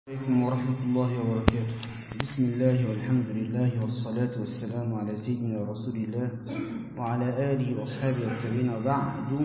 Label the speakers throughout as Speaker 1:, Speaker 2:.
Speaker 1: عليكم ورحمة الله وبركاته بسم الله والحمد لله والصلاة والسلام على سيدنا رسول الله وعلى آله وأصحابه الكريمين وبعد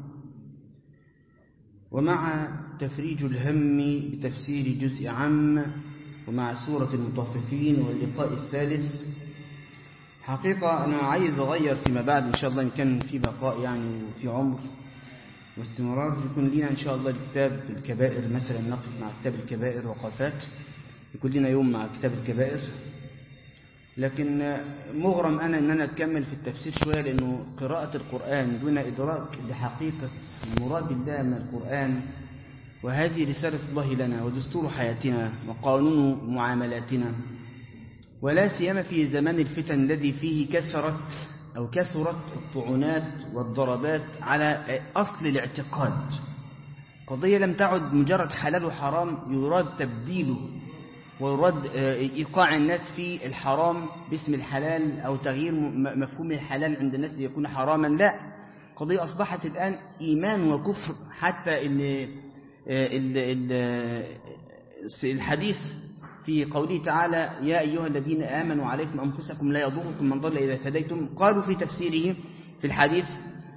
Speaker 1: ومع تفريج الهم بتفسير جزء عام ومع سورة المطففين واللقاء الثالث حقيقة أنا عايز أغير فيما بعد إن شاء الله إن كان في بقاء يعني وفي عمر واستمرار يكون لنا إن شاء الله الكتاب الكبائر مثلا نقف مع كتاب الكبائر وقفات يكون لنا يوم مع كتاب الكبائر لكن مغرم أنا أن أنا أتكمل في التفسير شوية لأنه قراءة القرآن دون إدراك لحقيقة مراد الله من القرآن وهذه رسالة الله لنا ودستور حياتنا وقانون معاملاتنا ولا سيما في زمان الفتن الذي فيه كثرت أو كثرت الطعنات والضربات على أصل الاعتقاد قضية لم تعد مجرد حلال وحرام يراد تبديله ويراد إيقاع الناس في الحرام باسم الحلال أو تغيير مفهوم الحلال عند الناس ليكون حراما لا قضية أصبحت الآن إيمان وكفر حتى ال ال الحديث في قوله تعالى يا أيها الذين آمنوا عليكم أنفسكم لا يضركم من ضل إذا اهتديتم قالوا في تفسيره في الحديث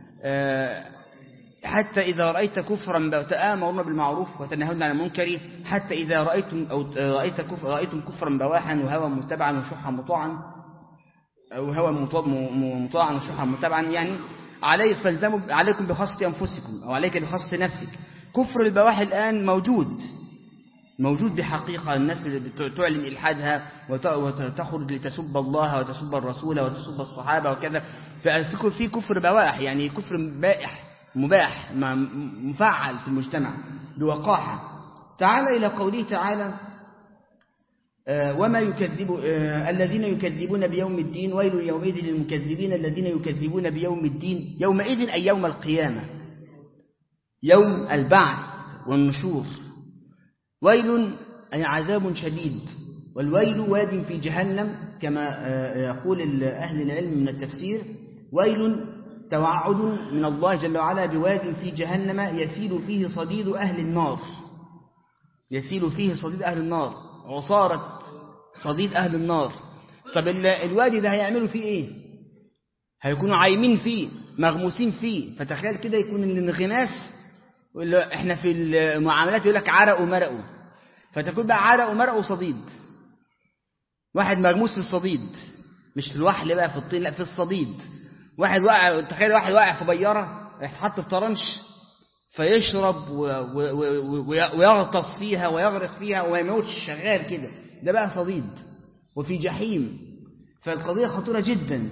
Speaker 1: حتى إذا رأيت كفرا تآمرون بالمعروف وتنهون عن المنكر حتى إذا رأيتم أو رأيت كفر رأيتم كفرا بواحا وهوى متبعا وشحا مطاعا أو هوى مطاعا وشحا متبعا يعني علي فالزموا عليكم بخاصة أنفسكم أو عليك بخاصة نفسك كفر البواح الآن موجود موجود بحقيقة الناس تعلن إلحادها وتخرج لتسب الله وتسب الرسول وتسب الصحابة وكذا فالفكر في كفر بواح يعني كفر بائح مباح مفعل في المجتمع بوقاحة تعال إلى قوله تعالى وما يكذب الذين يكذبون بيوم الدين ويل يومئذ للمكذبين الذين يكذبون بيوم الدين يومئذ أي يوم القيامة يوم البعث والنشور ويل أي عذاب شديد والويل واد في جهنم كما يقول أهل العلم من التفسير ويل توعد من الله جل وعلا بواد في جهنم يسيل فيه صديد أهل النار يسيل فيه صديد أهل النار عصارة صديد أهل النار طب الوادي ده هيعملوا فيه إيه هيكونوا عايمين فيه مغموسين فيه فتخيل كده يكون الانغماس احنا في المعاملات يقول لك عرق ومرق فتكون بقى عرق ومرق وصديد واحد مغموس في الصديد مش في الوحل بقى في الطين لا في الصديد واحد واقع تخيل واحد واقع في بياره يتحط في طرنش فيشرب و... و... و... ويغطس فيها ويغرق فيها وما يموتش شغال كده ده بقى صديد وفي جحيم فالقضية خطيرة جدا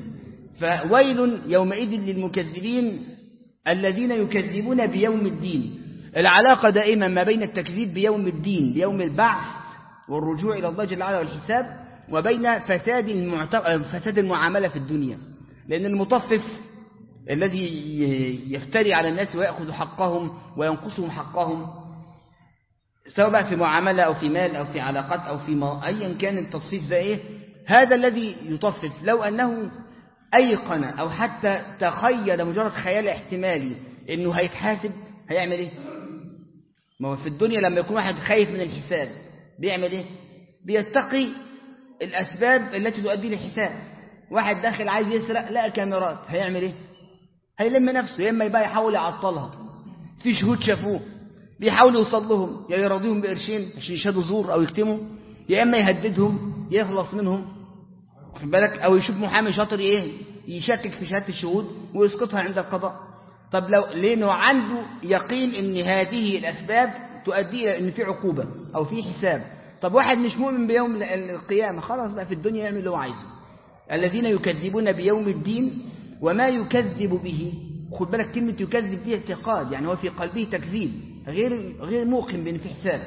Speaker 1: فويل يومئذ للمكذبين الذين يكذبون بيوم الدين العلاقة دائما ما بين التكذيب بيوم الدين بيوم البعث والرجوع إلى الله جل وعلا والحساب وبين فساد المعت... فساد المعاملة في الدنيا لأن المطفف الذي يفتري على الناس ويأخذ حقهم وينقصهم حقهم سواء بقى في معاملة أو في مال أو في علاقات أو في ما... أيا كان التصفيف ده إيه هذا الذي يطفف لو أنه أيقن أو حتى تخيل مجرد خيال احتمالي إنه هيتحاسب هيعمل إيه ما هو في الدنيا لما يكون واحد خايف من الحساب بيعمل إيه بيتقي الأسباب التي تؤدي للحساب واحد داخل عايز يسرق لقى كاميرات هيعمل إيه هيلم نفسه يا إما يبقى يحاول يعطلها في شهود شافوه بيحاول يوصل لهم يا يراضيهم بقرشين عشان يشهدوا زور أو يكتموا يا إما يهددهم يخلص منهم واخد بالك او يشوف محامي شاطر ايه يشكك في شهاده الشهود ويسقطها عند القضاء طب لو لانه عنده يقين ان هذه الاسباب تؤدي الى ان في عقوبه او في حساب طب واحد مش مؤمن بيوم القيامه خلاص بقى في الدنيا يعمل اللي هو عايزه الذين يكذبون بيوم الدين وما يكذب به خد بالك كلمه يكذب دي اعتقاد يعني هو في قلبه تكذيب غير غير موقن بان في حساب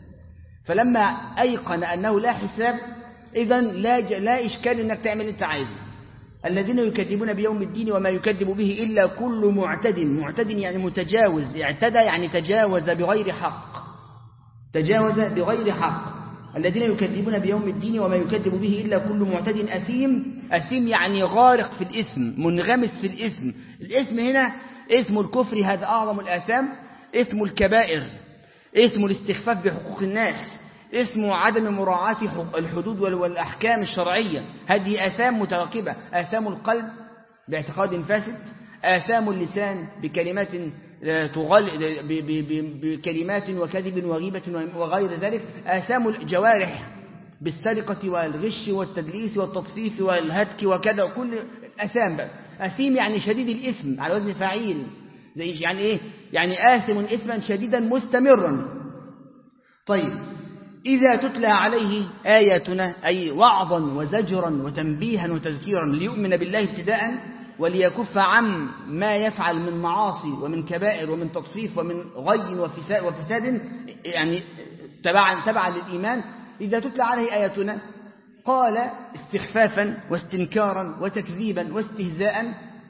Speaker 1: فلما ايقن انه لا حساب إذا لا ج... لا إشكال إنك تعمل اللي أنت عايزه الذين يكذبون بيوم الدين وما يكذب به إلا كل معتد معتد يعني متجاوز اعتدى يعني تجاوز بغير حق تجاوز بغير حق الذين يكذبون بيوم الدين وما يكذب به إلا كل معتد أثيم أثيم يعني غارق في الإثم منغمس في الإثم الإثم هنا إثم الكفر هذا أعظم الآثام إثم الكبائر إثم الاستخفاف بحقوق الناس اسمه عدم مراعاة الحدود والأحكام الشرعية هذه آثام متراكبة آثام القلب باعتقاد فاسد آثام اللسان بكلمات تغل بكلمات وكذب وغيبة وغير ذلك آثام الجوارح بالسرقة والغش والتدليس والتطفيف والهتك وكذا وكل أثام بقى أثيم يعني شديد الإثم على وزن فعيل زي يعني إيه يعني آثم إثما شديدا مستمرا طيب إذا تتلى عليه آياتنا أي وعظا وزجرا وتنبيها وتذكيرا ليؤمن بالله ابتداء وليكف عن ما يفعل من معاصي ومن كبائر ومن تطفيف ومن غي وفساد يعني تبعا تبعا للإيمان إذا تتلى عليه آياتنا قال استخفافا واستنكارا وتكذيبا واستهزاء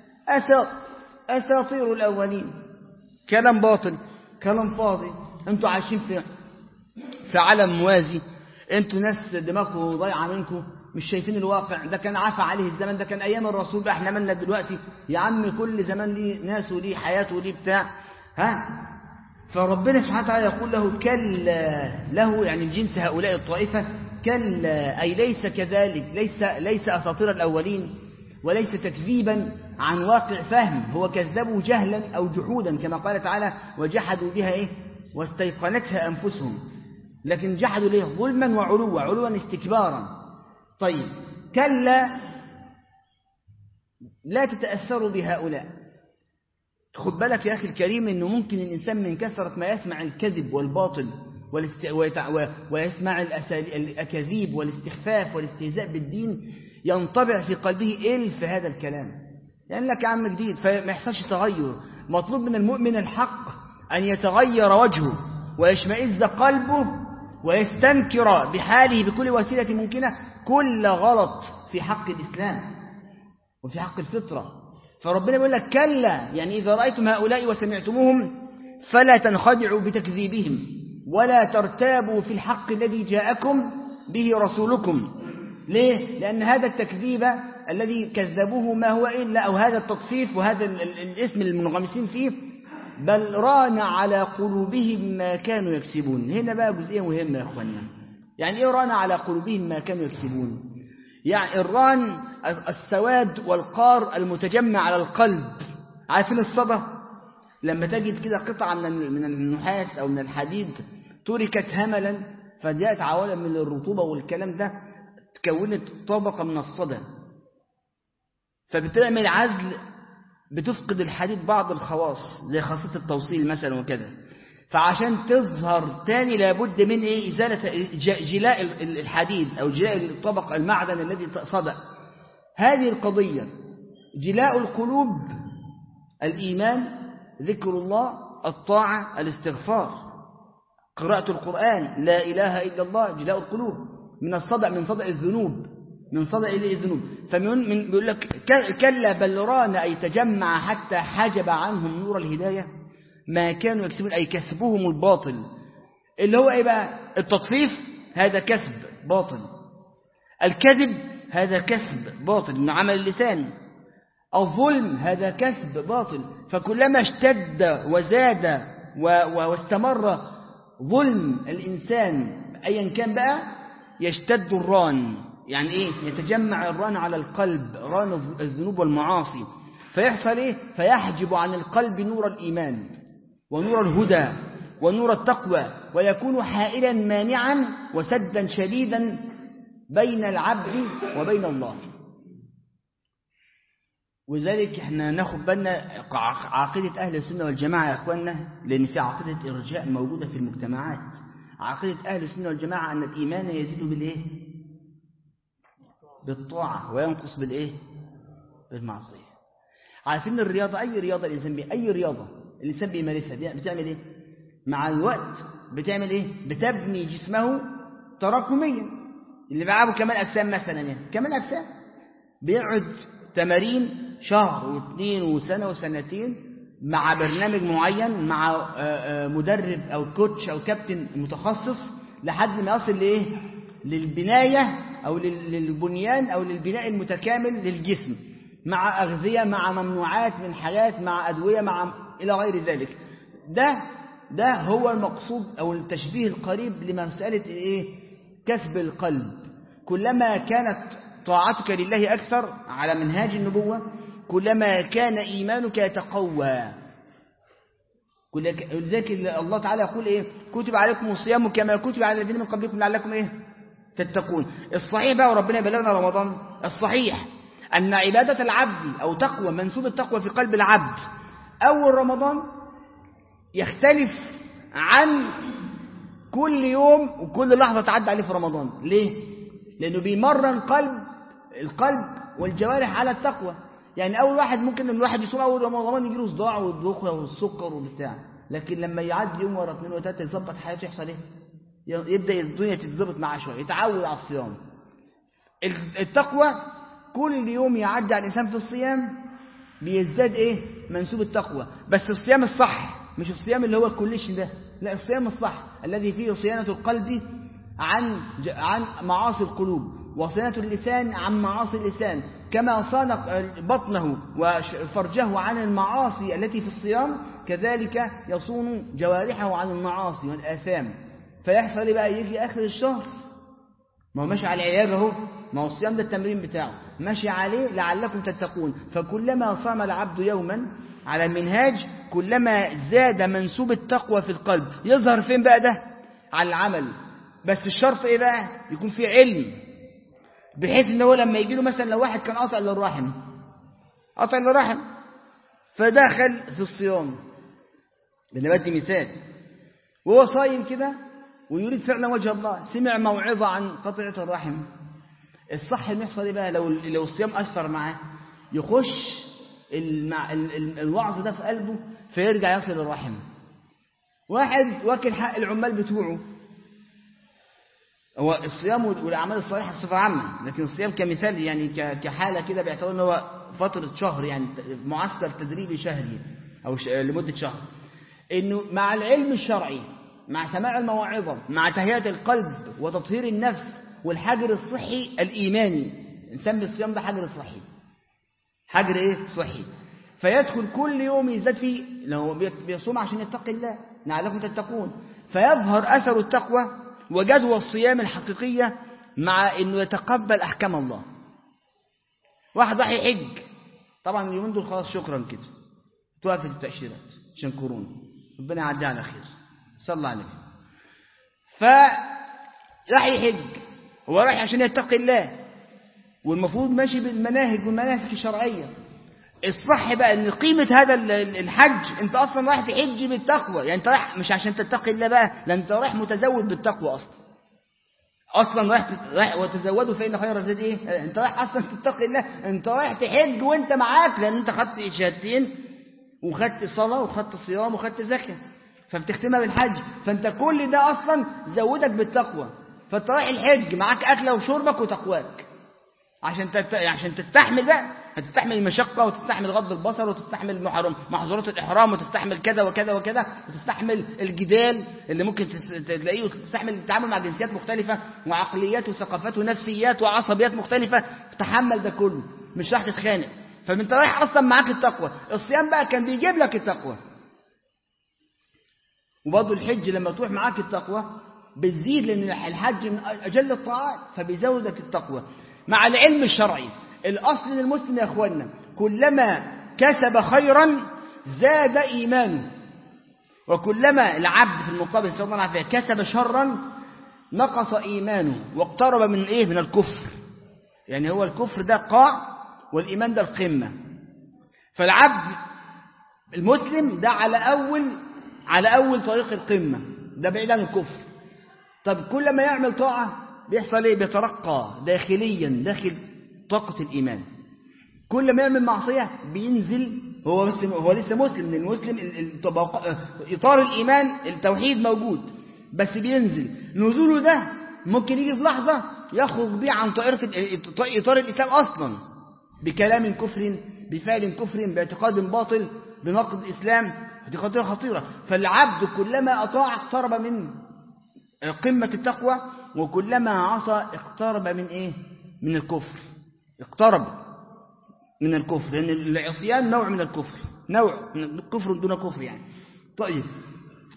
Speaker 1: أساطير الأولين كلام باطل كلام فاضي أنتوا عايشين في في عالم موازي أنتوا ناس دماغكم ضايعة منكم مش شايفين الواقع ده كان عفى عليه الزمن ده كان أيام الرسول بقى احنا مالنا دلوقتي يا عم كل زمان ليه ناس وليه حياته وليه بتاع ها فربنا سبحانه وتعالى يقول له كلا له يعني جنس هؤلاء الطائفة كلا أي ليس كذلك ليس, ليس أساطير الأولين وليس تكذيبا عن واقع فهم هو كذبوا جهلا أو جحودا كما قال تعالى وجحدوا بها إيه واستيقنتها أنفسهم لكن جحدوا ليه ظلما وعلوا علوا استكبارا طيب كلا لا تتأثروا بهؤلاء خد بالك يا أخي الكريم أنه ممكن الإنسان من كثرة ما يسمع الكذب والباطل ويسمع الأكاذيب والاستخفاف والاستهزاء بالدين ينطبع في قلبه إلف هذا الكلام يعني لك عم جديد فما يحصلش تغير مطلوب من المؤمن الحق أن يتغير وجهه ويشمئز قلبه ويستنكر بحاله بكل وسيلة ممكنة كل غلط في حق الإسلام وفي حق الفطرة فربنا بيقول لك كلا يعني إذا رأيتم هؤلاء وسمعتموهم فلا تنخدعوا بتكذيبهم ولا ترتابوا في الحق الذي جاءكم به رسولكم ليه؟ لأن هذا التكذيب الذي كذبوه ما هو إلا أو هذا التطفيف وهذا الاسم المنغمسين فيه بل ران على قلوبهم ما كانوا يكسبون هنا بقى جزئية مهمة يا أخوانا يعني إيه ران على قلوبهم ما كانوا يكسبون يعني الران السواد والقار المتجمع على القلب عارفين الصدى لما تجد كده قطعة من من النحاس أو من الحديد تركت هملا فجاءت عوالم من الرطوبة والكلام ده تكونت طبقة من الصدى فبتعمل عزل بتفقد الحديد بعض الخواص زي خاصية التوصيل مثلا وكذا فعشان تظهر تاني لابد من إيه إزالة جلاء الحديد أو جلاء الطبق المعدن الذي صدأ هذه القضية جلاء القلوب الإيمان ذكر الله الطاعة الاستغفار قراءة القرآن لا إله إلا الله جلاء القلوب من الصدأ من صدأ الذنوب من صدأ إليه الذنوب فمن من بيقول لك كلا بل ران أي تجمع حتى حجب عنهم نور الهداية ما كانوا يكسبون أي كسبهم الباطل اللي هو إيه بقى التطفيف هذا كسب باطل الكذب هذا كسب باطل من عمل اللسان الظلم هذا كسب باطل فكلما اشتد وزاد واستمر ظلم الإنسان أيا كان بقى يشتد الران يعني إيه يتجمع الران على القلب ران الذنوب والمعاصي فيحصل إيه فيحجب عن القلب نور الإيمان ونور الهدى ونور التقوى ويكون حائلا مانعا وسدا شديدا بين العبد وبين الله وذلك احنا ناخد بالنا عقيدة أهل السنة والجماعة يا أخواننا لأن في عقيدة إرجاء موجودة في المجتمعات عقيدة أهل السنة والجماعة أن الإيمان يزيد بالإيه؟ بالطاعة وينقص بالإيه؟ بالمعصية عارفين الرياضة أي رياضة الإنسان بي أي رياضة الإنسان بيمارسها بتعمل إيه؟ مع الوقت بتعمل إيه؟ بتبني جسمه تراكميا اللي بيلعبوا كمال أجسام مثلا يعني كمال أجسام بيقعد تمارين شهر واثنين وسنة وسنتين مع برنامج معين مع مدرب أو كوتش أو كابتن متخصص لحد ما يصل لإيه؟ للبناية أو للبنيان أو للبناء المتكامل للجسم مع أغذية مع ممنوعات من حاجات مع أدوية مع إلى غير ذلك ده ده هو المقصود أو التشبيه القريب لمسألة إيه كسب القلب كلما كانت طاعتك لله أكثر على منهاج النبوة كلما كان إيمانك يتقوى ولذلك الله تعالى يقول إيه كتب عليكم الصيام كما كتب على الذين من قبلكم لعلكم إيه تتقون الصحيح بقى وربنا يبلغنا رمضان الصحيح أن عبادة العبد أو تقوى منسوب التقوى في قلب العبد أول رمضان يختلف عن كل يوم وكل لحظة تعدى عليه في رمضان ليه؟ لأنه بيمرن قلب القلب والجوارح على التقوى يعني أول واحد ممكن الواحد يصوم أول رمضان يجي له صداع والدوخة والسكر وبتاع لكن لما يعدي يوم ورا اثنين وثلاثة يظبط حياته يحصل إيه؟ يبدأ الدنيا تتظبط معاه شوية يتعود على الصيام التقوى كل يوم يعدي على الإنسان في الصيام بيزداد إيه؟ منسوب التقوى بس الصيام الصح مش الصيام اللي هو الكليش ده لا الصيام الصح الذي فيه صيانة القلب عن عن معاصي القلوب وصيانة اللسان عن معاصي اللسان كما صان بطنه وفرجه عن المعاصي التي في الصيام كذلك يصون جوارحه عن المعاصي والآثام فيحصل بقى يجي آخر الشهر ما هو ماشي على العلاج اهو ما هو الصيام ده التمرين بتاعه ماشي عليه لعلكم تتقون فكلما صام العبد يوما على المنهاج كلما زاد منسوب التقوى في القلب يظهر فين بقى ده على العمل بس الشرط ايه بقى يكون في علم بحيث ان هو لما يجي له مثلا لو واحد كان قاطع للرحم قاطع للرحم فدخل في الصيام انا بدي مثال وهو صايم كده ويريد فعلا وجه الله سمع موعظة عن قطعة الرحم الصح انه يحصل ايه بقى لو لو الصيام اثر معاه يخش المع... الوعظ ده في قلبه فيرجع يصل الرحم واحد واكل حق العمال بتوعه هو الصيام والاعمال الصالحه بصفه عامه لكن الصيام كمثال يعني كحاله كده بيعتبر ان هو فتره شهر يعني معسكر تدريبي شهري او ش... لمده شهر انه مع العلم الشرعي مع سماع المواعظه مع تهيئه القلب وتطهير النفس والحجر الصحي الايماني نسمي الصيام ده حجر صحي حجر ايه صحي فيدخل كل يوم يزداد فيه لو بيصوم عشان يتقي الله لعلكم تتقون فيظهر اثر التقوى وجدوى الصيام الحقيقيه مع انه يتقبل احكام الله واحد راح يحج طبعا اليومين دول خلاص شكرا كده توقفت التاشيرات عشان كورونا ربنا يعديها على خير صلى الله عليه فراح يحج هو رايح عشان يتقي الله والمفروض ماشي بالمناهج والمناهج الشرعية الصح بقى ان قيمة هذا الحج انت اصلا رايح تحج بالتقوى يعني انت رايح مش عشان تتقي الله بقى لان انت رايح متزود بالتقوى اصلا اصلا رايح رايح وتزودوا فان خير الزاد ايه انت رايح اصلا تتقي الله انت رايح تحج وانت معاك لان انت خدت شهادتين وخدت صلاة وخدت صيام وخدت زكاة فبتختمها بالحج فانت كل ده اصلا زودك بالتقوى فانت رايح الحج معاك اكله وشربك وتقواك عشان تت... عشان تستحمل بقى هتستحمل المشقه وتستحمل غض البصر وتستحمل محرم محظورات الاحرام وتستحمل كذا وكذا وكذا وتستحمل الجدال اللي ممكن تس... تلاقيه وتستحمل التعامل مع جنسيات مختلفه وعقليات وثقافات ونفسيات وعصبيات مختلفه تحمل ده كله مش راح تتخانق فانت رايح اصلا معاك التقوى الصيام بقى كان بيجيب لك التقوى وبرضه الحج لما تروح معاك التقوى بتزيد لان الحج من اجل الطاعات فبيزودك التقوى مع العلم الشرعي الأصل للمسلم يا أخوانا كلما كسب خيرا زاد إيمانه وكلما العبد في المقابل صلى الله عليه وسلم كسب شرا نقص إيمانه واقترب من إيه من الكفر يعني هو الكفر ده قاع والإيمان ده القمة فالعبد المسلم ده على أول على أول طريق القمة ده بعيد عن الكفر طب كل ما يعمل طاعة بيحصل ايه بيترقى داخليا داخل طاقة الإيمان كل ما يعمل معصية بينزل هو مسلم هو لسه مسلم المسلم إطار الإيمان التوحيد موجود بس بينزل نزوله ده ممكن يجي في لحظة يخرج بيه عن طائرة إطار الإسلام أصلا بكلام كفر بفعل كفر باعتقاد باطل بنقد إسلام دي خطيرة خطيرة فالعبد كلما أطاع اقترب من قمة التقوى وكلما عصى اقترب من ايه من الكفر اقترب من الكفر لان العصيان نوع من الكفر نوع من الكفر دون كفر يعني طيب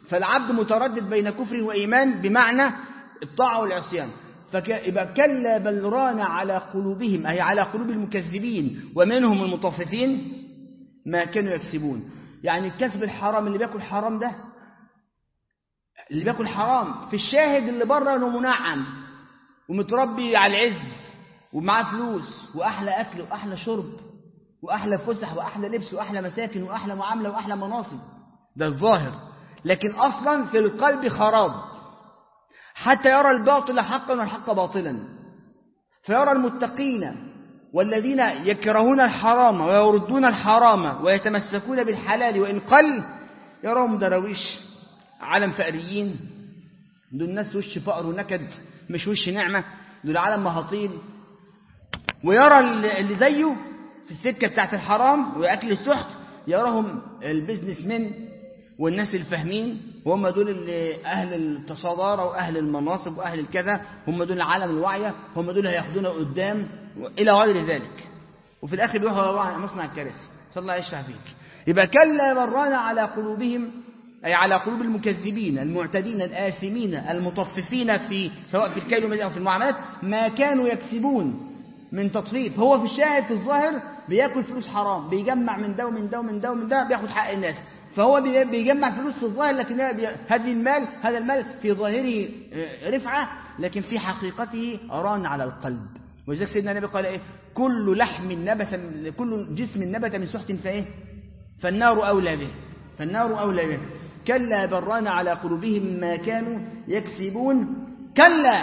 Speaker 1: فالعبد متردد بين كفر وإيمان بمعنى الطاعة والعصيان فيبقى كلا بل ران على قلوبهم أي على قلوب المكذبين ومنهم المطففين ما كانوا يكسبون يعني الكسب الحرام اللي بياكل حرام ده اللي بياكل حرام في الشاهد اللي بره انه منعم ومتربي على العز ومعاه فلوس واحلى اكل واحلى شرب واحلى فسح واحلى لبس واحلى مساكن واحلى معامله واحلى مناصب ده الظاهر لكن اصلا في القلب خراب حتى يرى الباطل حقا والحق باطلا فيرى المتقين والذين يكرهون الحرام ويردون الحرام ويتمسكون بالحلال وإن قل يراهم درويش عالم فقريين دول ناس وش فقر ونكد مش وش نعمة دول عالم مهاطيل ويرى اللي زيه في السكة بتاعت الحرام وأكل السحت يراهم البيزنس مان والناس الفاهمين وهم دول اللي أهل التصادرة وأهل المناصب وأهل الكذا هم دول العالم الواعية هم دول اللي هياخدونا قدام إلى غير ذلك وفي الآخر يروحوا مصنع الكراسي صلى الله يشفع فيك يبقى كلا بران على قلوبهم أي على قلوب المكذبين المعتدين الآثمين المطففين في سواء في الكيل أو في المعاملات ما كانوا يكسبون من تطفيف هو في الشاهد في الظاهر بياكل فلوس حرام بيجمع من ده ومن ده ومن ده ومن ده بياخد حق الناس فهو بيجمع فلوس في الظاهر لكن هذه المال هذا المال في ظاهره رفعة لكن في حقيقته ران على القلب ولذلك سيدنا النبي قال ايه كل لحم نبت كل جسم نبت من سحت فايه فالنار اولى به فالنار اولى به كلا بران على قلوبهم ما كانوا يكسبون كلا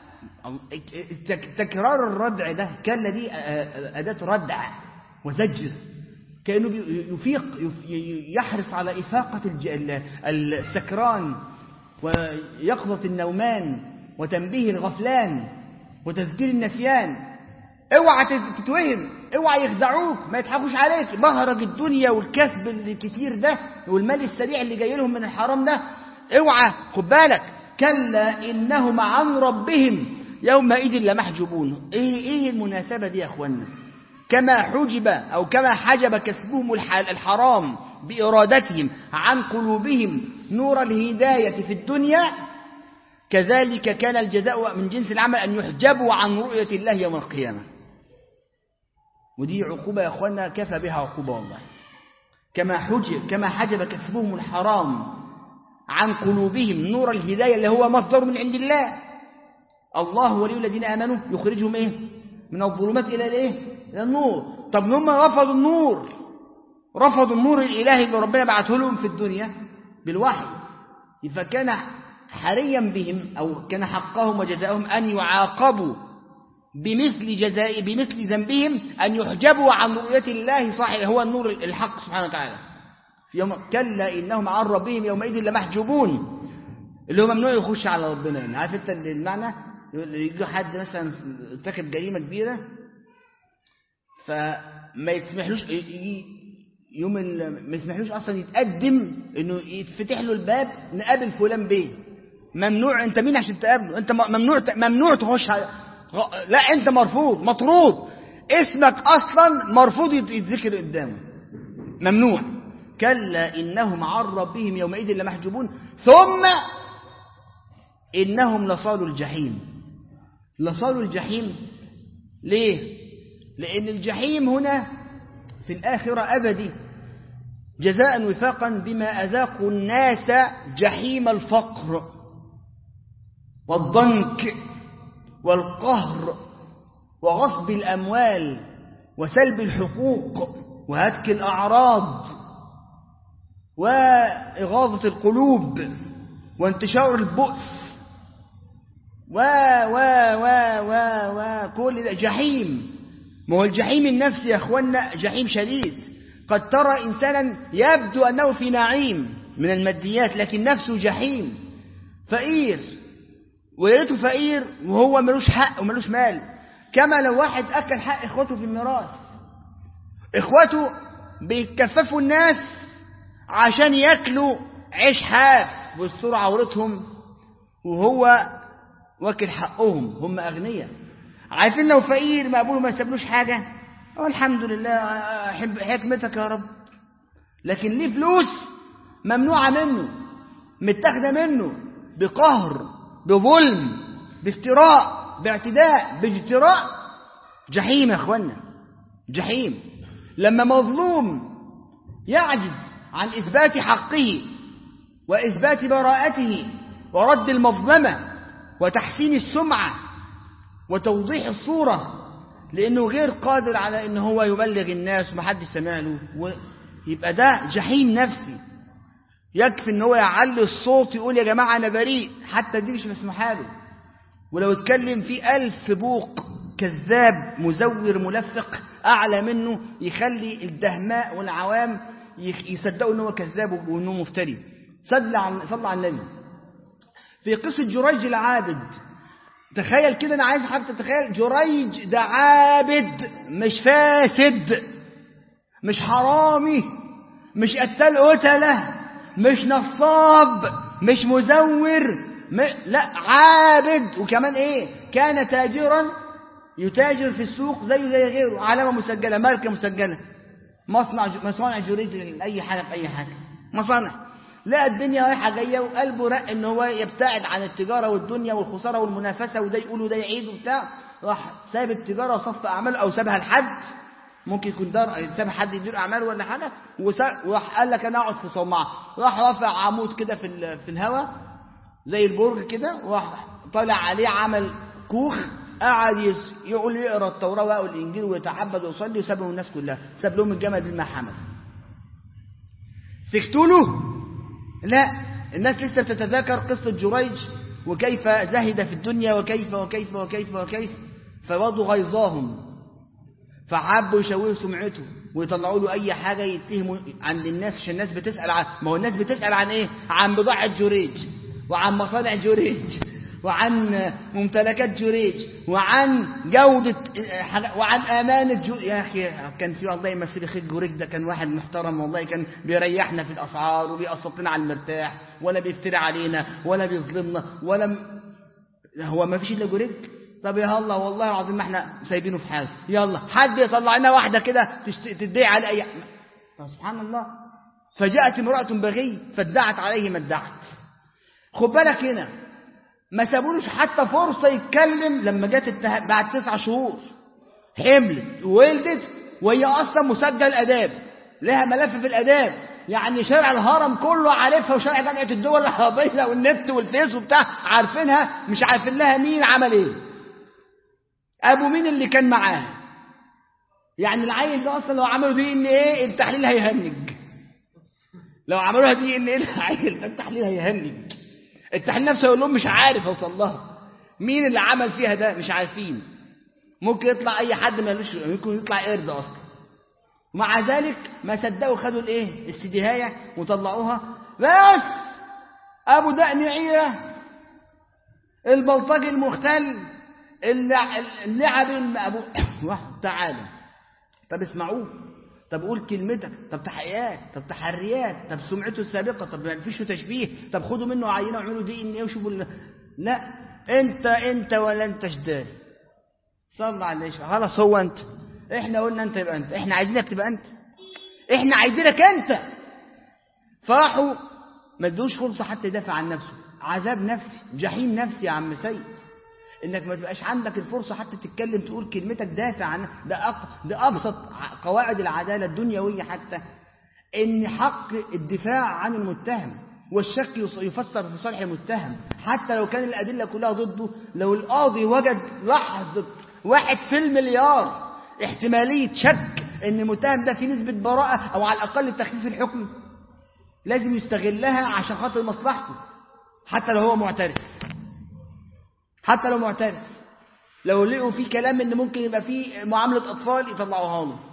Speaker 1: تكرار الردع ده كلا دي أداة ردع وزجر كأنه يفيق يحرص على إفاقة السكران ويقظة النومان وتنبيه الغفلان وتذكير النسيان اوعى تتوهم اوعى يخدعوك ما يضحكوش عليك مهرج الدنيا والكسب الكتير ده والمال السريع اللي جاي لهم من الحرام ده اوعى خد بالك كلا انهم عن ربهم يومئذ لمحجوبون ايه ايه المناسبه دي يا اخوانا كما حجب او كما حجب كسبهم الحرام بارادتهم عن قلوبهم نور الهدايه في الدنيا كذلك كان الجزاء من جنس العمل ان يحجبوا عن رؤيه الله يوم القيامه ودي عقوبة يا أخوانا كفى بها عقوبة والله كما حجب كما حجب كسبهم الحرام عن قلوبهم نور الهداية اللي هو مصدر من عند الله الله ولي الذين آمنوا يخرجهم إيه من الظلمات إلى الإيه إلى النور طب هم رفضوا النور رفضوا النور الإلهي اللي ربنا بعته لهم في الدنيا بالوحي فكان حريا بهم أو كان حقهم وجزاؤهم أن يعاقبوا بمثل جزاء بمثل ذنبهم أن يحجبوا عن رؤية الله صاحب هو النور الحق سبحانه وتعالى في يوم كلا إنهم عن ربهم يومئذ لمحجوبون اللي هو ممنوع يخش على ربنا يعني عارف انت المعنى يجي حد مثلا ارتكب جريمة كبيرة فما يسمحلوش يوم ما يسمحلوش اصلا يتقدم انه يتفتح له الباب نقابل فلان بيه ممنوع انت مين عشان تقابله انت ممنوع ممنوع تخش على لا انت مرفوض مطرود اسمك اصلا مرفوض يتذكر قدامه ممنوع كلا انهم عن ربهم يومئذ لمحجوبون ثم انهم لصالوا الجحيم لصالوا الجحيم ليه لان الجحيم هنا في الاخره ابدي جزاء وفاقا بما اذاقوا الناس جحيم الفقر والضنك والقهر وغصب الأموال وسلب الحقوق وهتك الأعراض وإغاظة القلوب وانتشار البؤس و و و و و كل ده جحيم ما هو الجحيم النفسي يا اخوانا جحيم شديد قد ترى إنسانا يبدو أنه في نعيم من الماديات لكن نفسه جحيم فقير ويا ريته فقير وهو ملوش حق وملوش مال كما لو واحد أكل حق إخوته في الميراث إخوته بيكففوا الناس عشان ياكلوا عيش حاف ويستروا عورتهم وهو واكل حقهم هم أغنياء عارفين لو فقير مقبول ما يسيبلوش حاجة الحمد لله أحب حكمتك يا رب لكن ليه فلوس ممنوعة منه متاخده منه بقهر بظلم بافتراء باعتداء باجتراء جحيم يا اخوانا جحيم لما مظلوم يعجز عن اثبات حقه واثبات براءته ورد المظلمه وتحسين السمعه وتوضيح الصوره لانه غير قادر على ان هو يبلغ الناس ومحدش سمع له ويبقى ده جحيم نفسي يكفي ان هو يعلي الصوت يقول يا جماعه انا بريء حتى دي مش مسموحه له ولو اتكلم في ألف بوق كذاب مزور ملفق أعلى منه يخلي الدهماء والعوام يصدقوا ان هو كذاب وانه مفتري صلى على صلى على النبي في قصة جريج العابد تخيل كده انا عايز حضرتك تتخيل جريج ده عابد مش فاسد مش حرامي مش قتال قتله مش نصاب مش مزور م... لا عابد وكمان ايه كان تاجرا يتاجر في السوق زيه زي غيره علامه مسجله ماركه مسجله مصنع مصانع جريج اي حاجه في اي حاجه مصانع لقى الدنيا رايحه جايه وقلبه رق ان هو يبتعد عن التجاره والدنيا والخساره والمنافسه وده يقول وده يعيد وبتاع راح ساب التجاره وصف اعماله او سابها لحد ممكن يكون دار ساب حد يدير اعماله ولا حاجه وراح قال لك انا اقعد في صومعه راح رافع عمود كده في في الهواء زي البرج كده وراح طالع عليه عمل كوخ قعد يقول يقرا التوراه والانجيل ويتعبد ويصلي وساب لهم الناس كلها ساب لهم الجمل بما حمل سكتوا له لا الناس لسه بتتذاكر قصه جريج وكيف زهد في الدنيا وكيف وكيف وكيف وكيف فوضوا غيظاهم فحبوا يشوهوا سمعته ويطلعوا له اي حاجه يتهموا عند الناس عشان الناس بتسال عن ما هو الناس بتسال عن ايه عن بضاعه جريج وعن مصانع جريج وعن ممتلكات جريج وعن جودة وعن أمانة جريج يا أخي كان في والله يمثل خير جريج ده كان واحد محترم والله كان بيريحنا في الأسعار وبيقسطنا على المرتاح ولا بيفتري علينا ولا بيظلمنا ولا م... هو ما فيش إلا جريج طب يا الله والله العظيم ما احنا سايبينه في حاله يلا حد يطلع لنا واحدة كده تشت... تدعي على أي سبحان الله فجاءت امرأة بغي فادعت عليه ما ادعت خد بالك هنا ما سابولوش حتى فرصة يتكلم لما جت الته... بعد تسع شهور حملت وولدت وهي أصلا مسجل آداب لها ملف في الآداب يعني شارع الهرم كله عارفها وشارع جامعة الدول العربية والنت والفيس وبتاع عارفينها مش عارفين لها مين عمل ايه أبو مين اللي كان معاه يعني العيل ده أصلا لو عملوا دي إن إيه التحليل هيهنج لو عملوها دي إن إيه العيل التحليل هيهنج التحليل نفسه يقول لهم مش عارف اوصل لها مين اللي عمل فيها ده مش عارفين ممكن يطلع اي حد مالوش ممكن يطلع قرد اصلا ومع ذلك ما صدقوا خدوا الايه السديهايه وطلعوها بس ابو دقن عيره البلطجي المختل اللعب ابو تعالى طب اسمعوه طب قول كلمتك طب تحقيقات طب تحريات طب سمعته السابقه طب ما فيش تشبيه طب خدوا منه عينه واعملوا دي ان ايه وشوفوا ال... لا انت انت ولا انت جدال صلى على النبي خلاص هو انت احنا قلنا انت يبقى انت احنا عايزينك تبقى انت احنا عايزينك انت فراحوا ما ادوش فرصه حتى يدافع عن نفسه عذاب نفسي جحيم نفسي يا عم سيد انك ما تبقاش عندك الفرصه حتى تتكلم تقول كلمتك دافع عن ده أق... ده ابسط قواعد العداله الدنيويه حتى ان حق الدفاع عن المتهم والشك يفسر في صالح المتهم حتى لو كان الادله كلها ضده لو القاضي وجد لحظه واحد في المليار احتماليه شك ان المتهم ده في نسبه براءه او على الاقل تخفيف الحكم لازم يستغلها عشان خاطر مصلحته حتى لو هو معترف حتى لو معترف لو لقوا في كلام ان ممكن يبقى فيه معامله اطفال يطلعوها له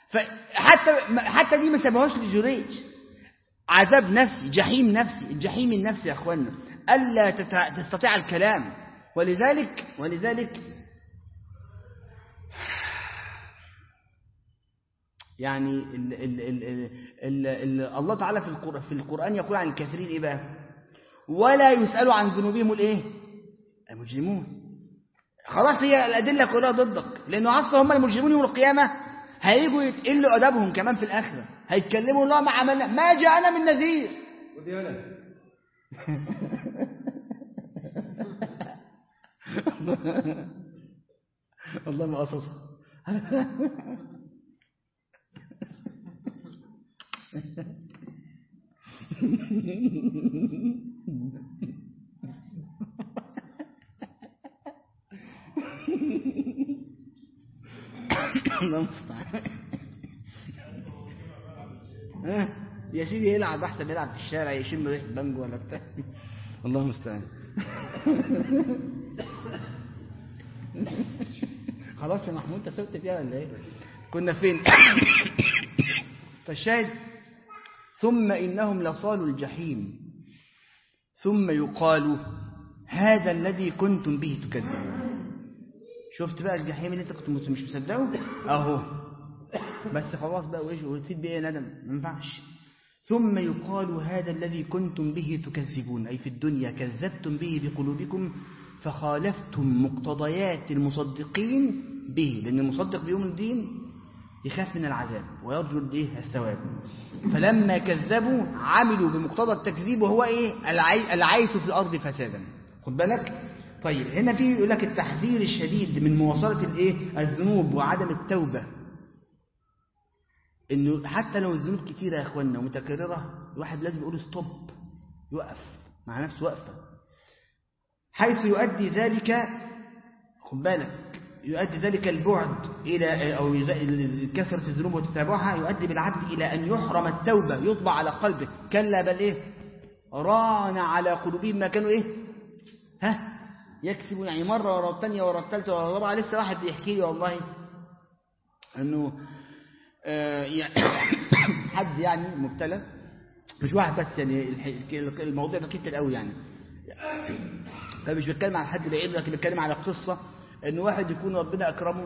Speaker 1: فحتى حتى دي ما سابوهاش لجريج عذاب نفسي جحيم نفسي الجحيم النفسي يا اخوانا الا تستطيع الكلام ولذلك ولذلك يعني ال ال ال ال ال الله تعالى في القرآن, في القرآن يقول عن الكافرين ايه بقى ولا يسألوا عن ذنوبهم الايه المجرمون خلاص هي الأدلة كلها ضدك لأنه أصلا هم المجرمون يوم القيامة هيجوا يتقلوا أدبهم كمان في الآخرة هيتكلموا الله ما عملنا ما جاءنا من نذير والله ما قصص الله المستعان ها؟ يا سيدي يلعب احسن يلعب في الشارع يشم ريحه بانجو ولا بتاع الله المستعان خلاص يا محمود انت سبت فيها ولا ايه كنا فين فالشاهد ثم انهم لصالوا الجحيم ثم يقال هذا الذي كنتم به تكذبون شفت بقى الجحيم اللي انت كنت مش مصدقه اهو بس خلاص بقى وايش وتفيد بايه ندم ما ينفعش ثم يقال هذا الذي كنتم به تكذبون أي في الدنيا كذبتم به بقلوبكم فخالفتم مقتضيات المصدقين به لأن المصدق بيوم الدين يخاف من العذاب ويرجو الايه الثواب فلما كذبوا عملوا بمقتضى التكذيب وهو ايه العي... العيث في الارض فسادا خد بالك طيب هنا في يقول لك التحذير الشديد من مواصله الايه الذنوب وعدم التوبه انه حتى لو الذنوب كتيرة يا اخوانا ومتكررة الواحد لازم يقول ستوب يوقف مع نفسه وقفة حيث يؤدي ذلك خد بالك يؤدي ذلك البعد إلى أو كثرة الذنوب وتتابعها يؤدي بالعبد إلى أن يحرم التوبة يطبع على قلبه كلا بل إيه ران على قلوبهم ما كانوا إيه ها يكسبون يعني مرة ورا الثانية ورا الثالثة ورا الرابعة لسه واحد يحكي لي والله أنه يعني حد يعني مبتلى مش واحد بس يعني الموضوع ده كتير قوي يعني فمش بتكلم عن حد بعيد لكن بتكلم على قصة ان واحد يكون ربنا اكرمه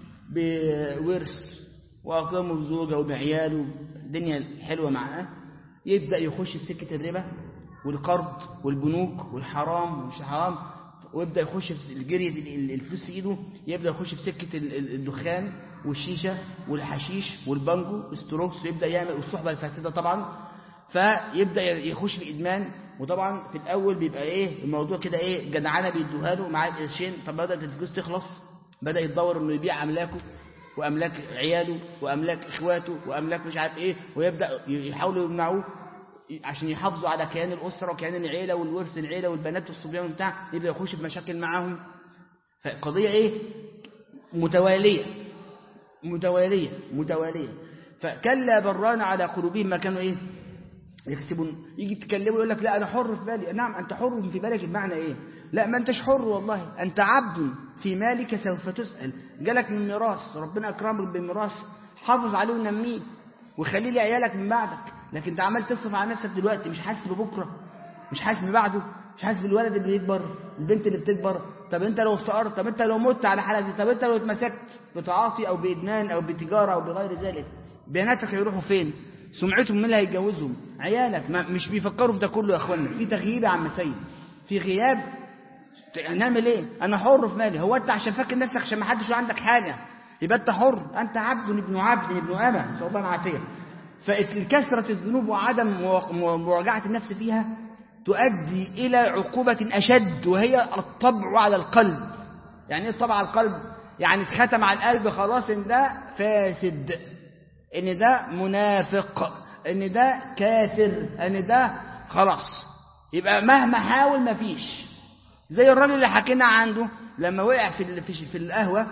Speaker 1: بورث واكرمه بزوجه وبعياله الدنيا حلوه معاه يبدا يخش في سكه الربا والقرض والبنوك والحرام ومش حرام ويبدا يخش في الجري الفلوس في ايده يبدا يخش في سكه الدخان والشيشة والحشيش والبانجو والستروكس ويبدأ يعمل والصحبة الفاسدة طبعا فيبدأ يخش في إدمان وطبعا في الأول بيبقى إيه الموضوع كده إيه جدعانة بيدوها له معاه قرشين طب بدأت الفلوس تخلص بدأ يتدور إنه يبيع أملاكه وأملاك عياله وأملاك إخواته وأملاك مش عارف إيه ويبدأ يحاولوا يمنعوه عشان يحافظوا على كيان الأسرة وكيان العيلة والورث العيلة والبنات والصبيان وبتاع يبدأ يخش في مشاكل معاهم فقضية إيه متوالية متوالية متوالية فكلا بران على قلوبهم ما كانوا ايه يكسبون يجي تكلموا يقول لك لا انا حر في بالي نعم انت حر في بالك بمعنى ايه لا ما انتش حر والله انت عبد في مالك سوف تسأل جالك من ميراث ربنا اكرمك بميراث حافظ عليه ونميه وخليه لعيالك من بعدك لكن انت عمال تصرف على نفسك دلوقتي مش حاسس ببكره مش حاسس ببعده مش حاسس بالولد اللي بيكبر البنت اللي بتكبر طب انت لو افتقرت طب انت لو مت على حالة دي طب انت لو اتمسكت بتعاطي او بادمان او بتجارة او بغير ذلك بياناتك هيروحوا فين سمعتهم مين اللي هيتجوزهم عيالك ما مش بيفكروا في ده كله يا اخوانا في تغييب يا عم سيد في غياب نعمل ايه انا حر في مالي هو انت عشان فاكر نفسك عشان ما حدش عندك حاجه يبقى انت حر انت عبد ابن عبد ابن امه نسال الله العافيه فكثره الذنوب وعدم مراجعه النفس فيها تؤدي إلى عقوبة أشد وهي الطبع على القلب يعني ايه الطبع على القلب يعني اتختم على القلب خلاص ان ده فاسد ان ده منافق ان ده كافر ان ده خلاص يبقى مهما حاول مفيش زي الراجل اللي حكينا عنده لما وقع في في, في القهوه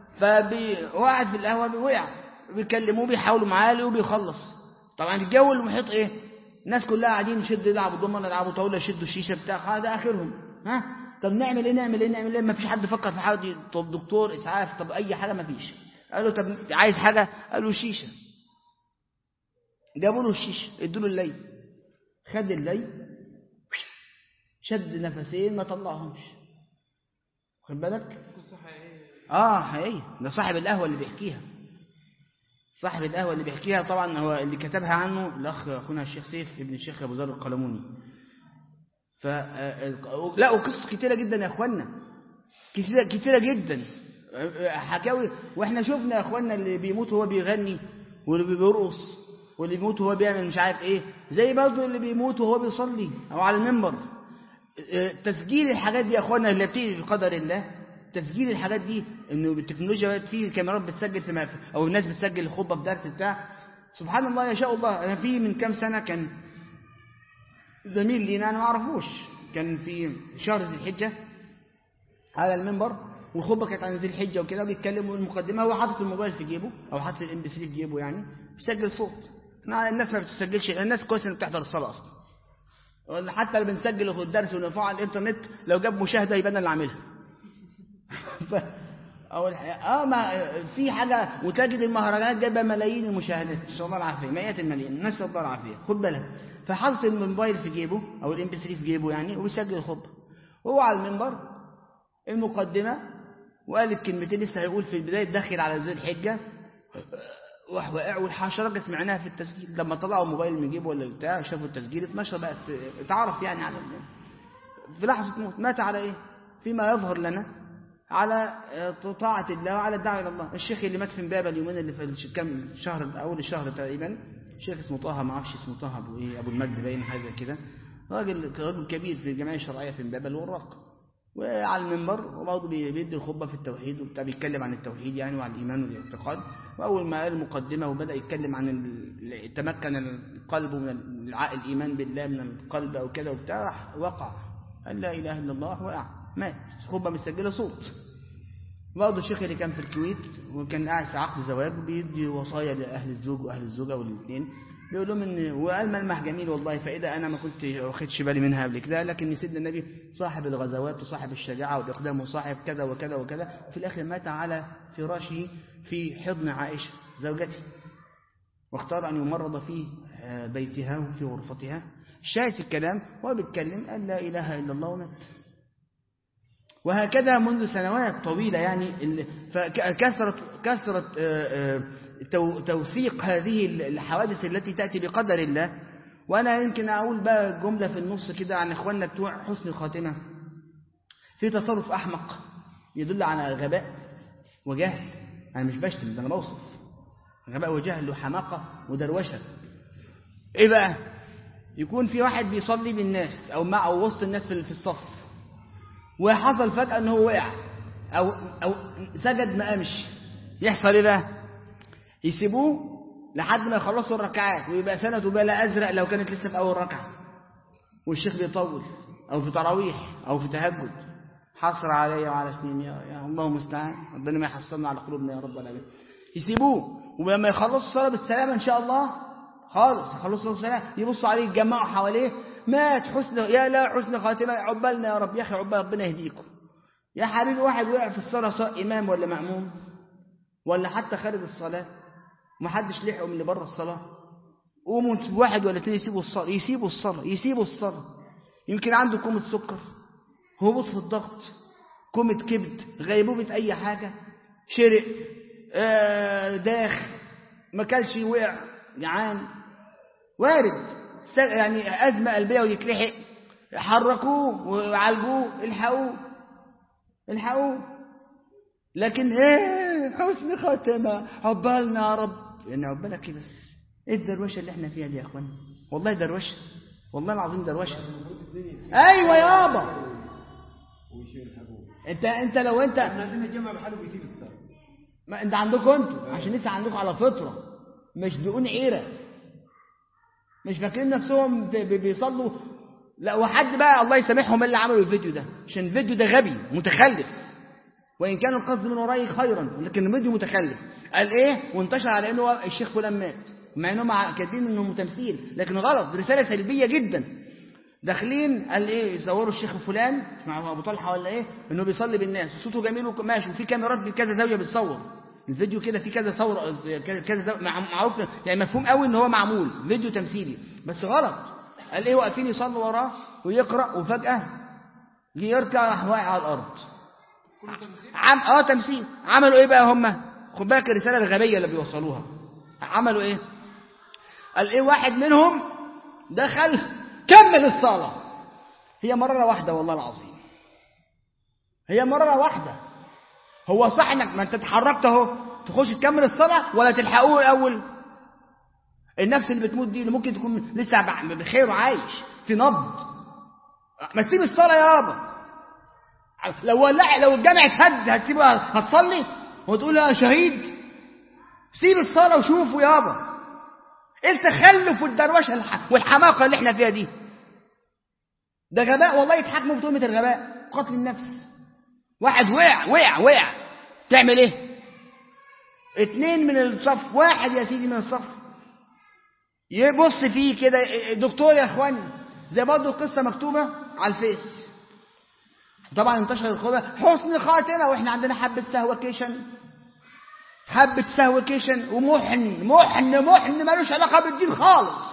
Speaker 1: فواحد في القهوه وقع بيكلموه بيحاولوا معاه وبيخلص طبعا الجو المحيط ايه الناس كلها قاعدين يشدوا يلعبوا ضمن يلعبوا طاوله يشدوا الشيشه بتاع هذا اخرهم ها طب نعمل ايه نعمل ايه نعمل ايه ما فيش حد فكر في حاجه طب دكتور اسعاف طب اي حاجه ما فيش قالوا طب عايز حاجه قالوا شيشه جابوا له الشيشه ادوا له الليل خد الليل شد نفسين ما طلعهمش واخد بالك اه حقيقي ده صاحب القهوه اللي بيحكيها صاحب القهوة اللي بيحكيها طبعا هو اللي كتبها عنه الأخ أخونا الشيخ سيف ابن الشيخ أبو ذر القلموني ف لا وقصص كتيرة جدا يا أخوانا كتيرة, كتيرة جدا حكاوي واحنا شفنا يا أخوانا اللي بيموت وهو بيغني واللي بيرقص واللي بيموت وهو بيعمل مش عارف ايه زي برضه اللي بيموت وهو بيصلي او على المنبر تسجيل الحاجات دي يا اخوانا اللي بتيجي بقدر الله تسجيل الحاجات دي انه بالتكنولوجيا بقت في كاميرات بتسجل في او الناس بتسجل الخطبه في درس بتاع سبحان الله يشاء الله انا في من كام سنه كان زميل لينا انا ما اعرفوش كان في شهر ذي الحجه على المنبر والخطبه كانت عن ذي الحجه وكده بيتكلم المقدمه هو حاطط الموبايل في جيبه او حاطط الام بي 3 في جيبه يعني بيسجل صوت الناس ما بتسجلش الناس كويس انها بتحضر الصلاه اصلا حتى اللي بنسجل الدرس ونرفعه على الانترنت لو جاب مشاهده يبقى انا اللي عاملها ف... او اه ما في حاجه وتجد المهرجانات جايبه ملايين المشاهدات نسال الله العافيه مئات الملايين نسال الله العافيه خد بالك فحاطط الموبايل في جيبه او الام بي 3 في جيبه يعني وبيسجل الخطبه وهو على المنبر المقدمه وقال الكلمتين لسه هيقول في البدايه داخل على ذي الحجه راح واقع والحشرجه سمعناها في التسجيل لما طلعوا الموبايل من جيبه ولا بتاع شافوا التسجيل اتنشر بقت اتعرف يعني على في لحظه موت مات على ايه فيما يظهر لنا على طاعة الله وعلى الدعوة إلى الله الشيخ اللي مات في امبابة اليومين اللي في كم شهر أول الشهر تقريبا شيخ اسمه طه ما اعرفش اسمه طه أبو إيه أبو المجد باين حاجة كده راجل راجل كبير في الجمعية الشرعية في امبابة الوراق وعلى المنبر وبرضه بيدي الخطبة في التوحيد وبتاع بيتكلم عن التوحيد يعني وعن الإيمان والاعتقاد وأول ما قال المقدمة وبدأ يتكلم عن تمكن القلب من الإيمان بالله من القلب أو كده وبتاع وقع قال لا إله إلا الله وقع مات خطبة مسجلة صوت برضه الشيخ اللي كان في الكويت وكان قاعد في عقد زواج بيدي وصايا لأهل الزوج وأهل الزوجة والاثنين بيقول لهم ان وقال ملمح جميل والله فائده انا ما كنت واخدش بالي منها قبل كده لكن سيدنا النبي صاحب الغزوات وصاحب الشجاعه والاقدام وصاحب كذا وكذا وكذا وفي الاخر مات على فراشه في حضن عائشه زوجته واختار ان يمرض في بيتها وفي غرفتها شاهد في الكلام وهو بيتكلم قال لا اله الا الله ومات وهكذا منذ سنوات طويله يعني فكثرت كثرت توثيق هذه الحوادث التي تأتي بقدر الله وأنا يمكن أقول بقى جملة في النص كده عن إخواننا بتوع حسن الخاتمة في تصرف أحمق يدل على غباء وجهل أنا مش بشتم ده أنا بوصف غباء وجهل وحماقة ودروشة إيه بقى يكون في واحد بيصلي بالناس أو مع أو وسط الناس في الصف وحصل فجأة أنه وقع أو, أو سجد ما قامش يحصل إيه بقى يسيبوه لحد ما يخلصوا الركعات ويبقى سنته بلا أزرق لو كانت لسه في أول ركعة والشيخ بيطول أو في تراويح أو في تهجد حصر علي وعلى سنين يا, يا الله المستعان ربنا ما يحصلنا على قلوبنا يا رب العالمين يسيبوه ولما يخلصوا الصلاة بالسلامة إن شاء الله خالص يخلصوا الصلاة يبصوا عليه يتجمعوا حواليه مات حسن يا لا حسن خاتمة عقبالنا يا رب يا أخي عقبال ربنا يهديكم يا حبيبي واحد وقع في الصلاة سواء إمام ولا مأموم ولا حتى خارج الصلاة محدش لحقوا من اللي بره الصلاة قوموا واحد ولا اتنين يسيبوا الصلاة يسيبوا الصلاة يسيبوا الصلاة يمكن عنده كومة سكر هبوط في الضغط كومة كبد غيبوبة أي حاجة شرق آه داخ ما كلش وقع جعان وارد يعني أزمة قلبية ويتلحق حركوه وعالجوه الحقوه الحقوه لكن ايه حسن خاتمة عقبالنا يا رب يعني عقبالك ايه بس ايه الدروشه اللي احنا فيها دي يا اخوانا والله دروشه والله العظيم دروشه ايوه يابا انت انت لو انت
Speaker 2: عندنا الجامع بحاله بيسيب الصلاه
Speaker 1: ما انت عندكم انتوا عشان لسه عندكم على فطره مش دقون عيره مش فاكرين نفسهم بيصلوا لا وحد بقى الله يسامحهم اللي عملوا الفيديو ده عشان الفيديو ده غبي متخلف وإن كان القصد من ورائه خيرا لكن الفيديو متخلف قال إيه وانتشر على إنه الشيخ فلان مات مع إنهم كاتبين إنه تمثيل لكن غلط رسالة سلبية جدا داخلين قال إيه يصوروا الشيخ فلان مع أبو طلحة ولا إيه إنه بيصلي بالناس صوته جميل وماشي وفي كاميرات بكذا زاوية بتصور الفيديو كده في كذا صور كذا زاوية معروف يعني مفهوم قوي إن هو معمول فيديو تمثيلي بس غلط قال إيه واقفين يصلوا وراه ويقرأ وفجأة جه يركع راح واقع على الأرض عم اه تمثيل عملوا ايه بقى هم خد بالك الرساله الغبيه اللي بيوصلوها عملوا ايه قال ايه واحد منهم دخل كمل الصلاه هي مره واحده والله العظيم هي مره واحده هو صح انك ما انت اتحركت اهو تخش تكمل الصلاه ولا تلحقوه الاول النفس اللي بتموت دي اللي ممكن تكون لسه بخير وعايش في نبض ما تسيب الصلاة يابا لو ولع لو الجامع اتهد هتسيبها هتصلي وتقول يا شهيد سيب الصلاة وشوفوا يابا ايه التخلف والدروشه والحماقه اللي احنا فيها دي ده غباء والله يتحكموا بتهمه الغباء قتل النفس واحد وقع وقع وقع تعمل ايه اتنين من الصف واحد يا سيدي من الصف يبص فيه كده دكتور يا اخواني زي برضه القصه مكتوبه على الفيس طبعا انتشر الخبر حسن خاتمه واحنا عندنا حبه سهوكيشن حبة سهوكيشن ومحن محن محن ملوش علاقة بالدين خالص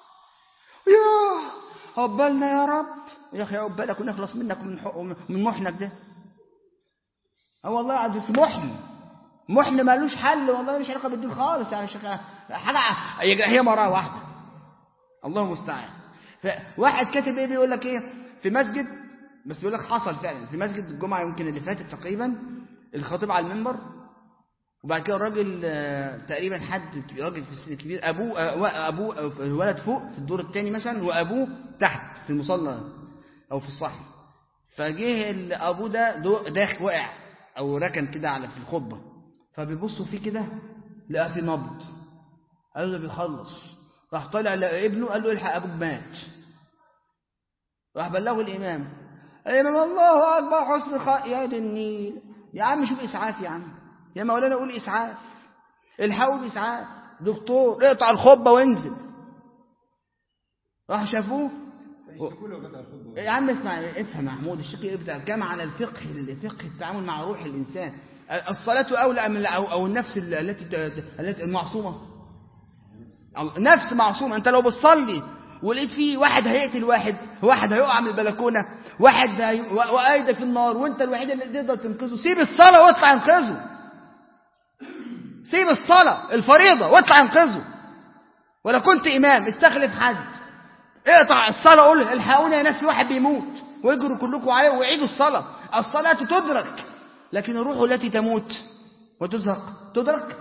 Speaker 1: يا عقبالنا يا رب يا أخي عقبالك ونخلص منك ومن من محنك ده اه والله عزيز محن محن ملوش حل والله ملوش علاقة بالدين خالص يعني شيخ حاجة هي مرة واحدة الله المستعان فواحد كاتب ايه بيقول لك ايه في مسجد بس بيقول لك حصل فعلا في مسجد الجمعة يمكن اللي فاتت تقريبا الخطيب على المنبر وبعد كده الراجل تقريبا حد راجل في السن كبير ابوه ابوه الولد فوق في الدور الثاني مثلا وابوه تحت في المصلى او في الصحن فجه ابوه ده داخل وقع او ركن كده على في الخطبه فبيبصوا فيه كده لقى في نبض قال له بيخلص راح طالع لابنه قال له الحق ابوك مات راح بلغه الامام الامام الله اكبر حسن خ... يا دي النيل يا عم شوف اسعاف يا عم يا مولانا قول إسعاف الحقوا بإسعاف دكتور اقطع الخطبة وانزل راح شافوه يا عم اسمع افهم محمود الشيخ يبدأ كما على الفقه الفقه التعامل مع روح الإنسان الصلاة أولى من أو, أو النفس التي التي المعصومة نفس معصومة أنت لو بتصلي ولقيت فيه واحد هيقتل واحد واحد هيقع من البلكونة واحد هي... وقايدة في النار وانت الوحيد اللي تقدر تنقذه سيب الصلاة واطلع انقذه سيب الصلاة الفريضة واطلع انقذه ولا كنت إمام استخلف حد اقطع الصلاة قول الحقوني يا ناس في واحد بيموت واجروا كلكم عليه وعيدوا الصلاة الصلاة تدرك لكن الروح التي تموت وتزهق تدرك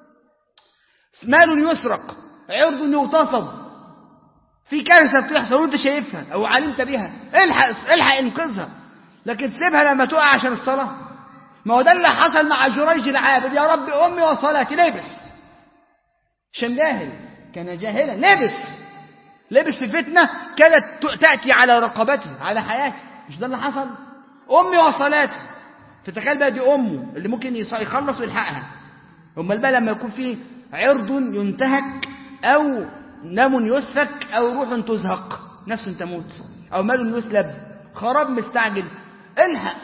Speaker 1: مال يسرق عرض يغتصب في كارثة بتحصل وانت شايفها او علمت بها الحق الحق انقذها لكن تسيبها لما تقع عشان الصلاة ما هو ده اللي حصل مع جريج العابد يا رب امي وصلاتي لبس عشان جاهل كان جاهلا لبس لبس في فتنة كادت تأتي على رقبته على حياته مش ده اللي حصل امي وصلاتي فتخيل بقى دي امه اللي ممكن يخلص ويلحقها امال بقى لما يكون فيه عرض ينتهك او نم يسفك او روح تزهق نفس تموت او مال يسلب خراب مستعجل الحق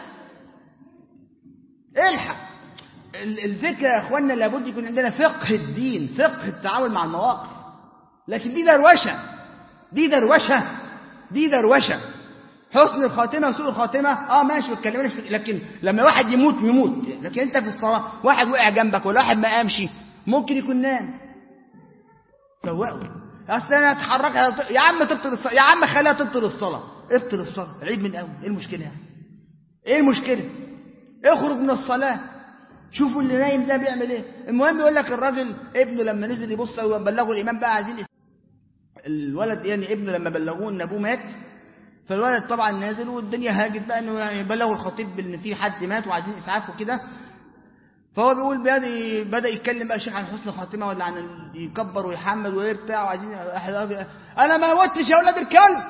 Speaker 1: الحق الفكرة يا اخوانا لابد يكون عندنا فقه الدين فقه التعامل مع المواقف لكن دي دروشة دي دروشة دي دروشة حسن الخاتمة وسوء الخاتمة اه ماشي بتكلمناش لكن لما واحد يموت يموت لكن انت في الصلاة واحد وقع جنبك ولا واحد ما قامش ممكن يكون نام فوقوا اصل انا اتحرك يا عم تبطل الصلاة يا عم خليها تبطل الصلاة ابطل الصلاة عيد من اول ايه المشكلة يعني ايه المشكلة اخرج من الصلاة شوفوا اللي نايم ده بيعمل ايه المهم يقول لك الراجل ابنه لما نزل يبص وبلغوا الامام بقى عايزين الولد يعني ابنه لما بلغوه ان ابوه مات فالولد طبعا نازل والدنيا هاجت بقى انه يبلغوا الخطيب بان في حد مات وعايزين اسعاف وكده فهو بيقول بدا بدا يتكلم بقى الشيخ عن حسن الخاتمه ولا عن يكبر ويحمد وايه بتاع وعايزين انا ما موتش يا اولاد الكلب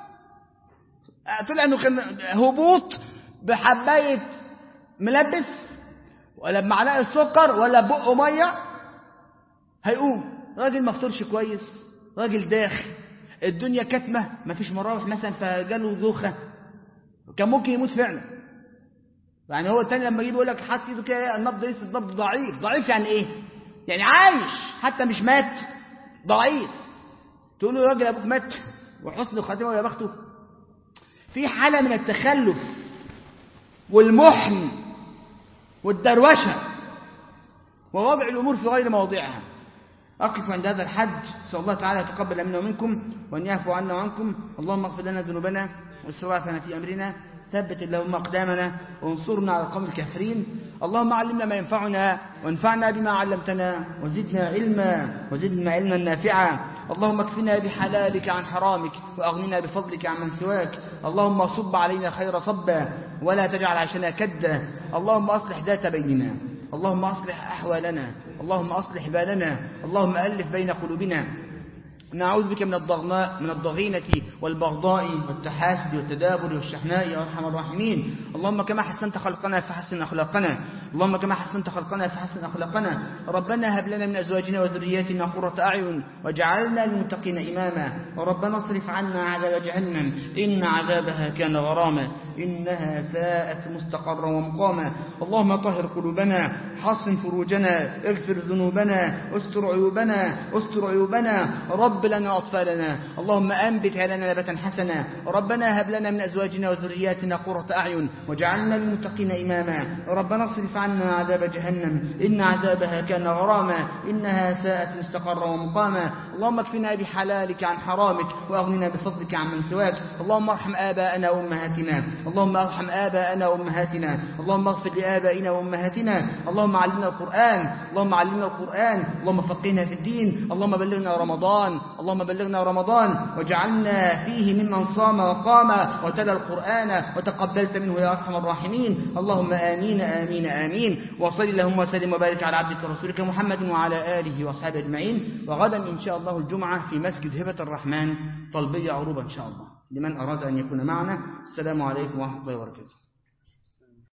Speaker 1: طلع انه كان هبوط بحبايه ملبس ولا بمعلقه سكر ولا بقه ميه هيقوم راجل ما فطرش كويس راجل داخ الدنيا كتمه ما فيش مراوح مثلا فجاله ذوخه كان ممكن يموت فعلا يعني هو التاني لما يجي يقول لك حط ايده كده النبض لسه النبض ضعيف ضعيف يعني ايه يعني عايش حتى مش مات ضعيف تقول له يا راجل ابوك مات وحسن الخاتمه ويا بخته في حاله من التخلف والمحن والدروشه ووضع الامور في غير مواضعها أقف عند هذا الحد أسأل الله تعالى يتقبل منا ومنكم وأن يعفو عنا وعنكم اللهم اغفر لنا ذنوبنا وإسرافنا في أمرنا ثبت اللهم أقدامنا وانصرنا على القوم الكافرين اللهم علمنا ما ينفعنا وانفعنا بما علمتنا وزدنا علما وزدنا علما نافعا اللهم اكفنا بحلالك عن حرامك وأغننا بفضلك عن من سواك اللهم صب علينا خير صبا ولا تجعل عشنا كدا اللهم أصلح ذات بيننا اللهم أصلح أحوالنا اللهم أصلح بالنا اللهم ألف بين قلوبنا نعوذ بك من الضغناء من الضغينة والبغضاء والتحاسد والتدابر والشحناء يا أرحم الراحمين اللهم كما حسنت خلقنا فحسن أخلاقنا اللهم كما حسنت خلقنا فحسن أخلاقنا ربنا هب لنا من أزواجنا وذرياتنا قرة أعين واجعلنا للمتقين إماما وربنا اصرف عنا عذاب جهنم إن عذابها كان غراما إنها ساءت مستقرا ومقاما اللهم طهر قلوبنا حصن فروجنا اغفر ذنوبنا استر عيوبنا استر عيوبنا رب لنا أطفالنا اللهم أنبت لنا نبتا حسنا ربنا هب لنا من أزواجنا وذرياتنا قرة أعين واجعلنا للمتقين إماما ربنا اصرف عنا عذاب جهنم إن عذابها كان غراما إنها ساءت مستقرا ومقاما اللهم اكفنا بحلالك عن حرامك وأغننا بفضلك عن من سواك اللهم ارحم آباءنا وأمهاتنا اللهم ارحم آباءنا وأمهاتنا اللهم اغفر لآبائنا وأمهاتنا اللهم علمنا القرآن اللهم علمنا القرآن اللهم فقهنا في الدين اللهم بلغنا رمضان اللهم بلغنا رمضان واجعلنا فيه ممن صام وقام وتلا القرآن وتقبلت منه يا أرحم الراحمين اللهم آمين آمين آمين وصل اللهم وسلم وبارك على عبدك ورسولك محمد وعلى آله وأصحابه أجمعين وغدا إن شاء الله الجمعة في مسجد هبة الرحمن طلبية عروبة إن شاء الله لمن أراد أن يكون معنا السلام عليكم ورحمة الله وبركاته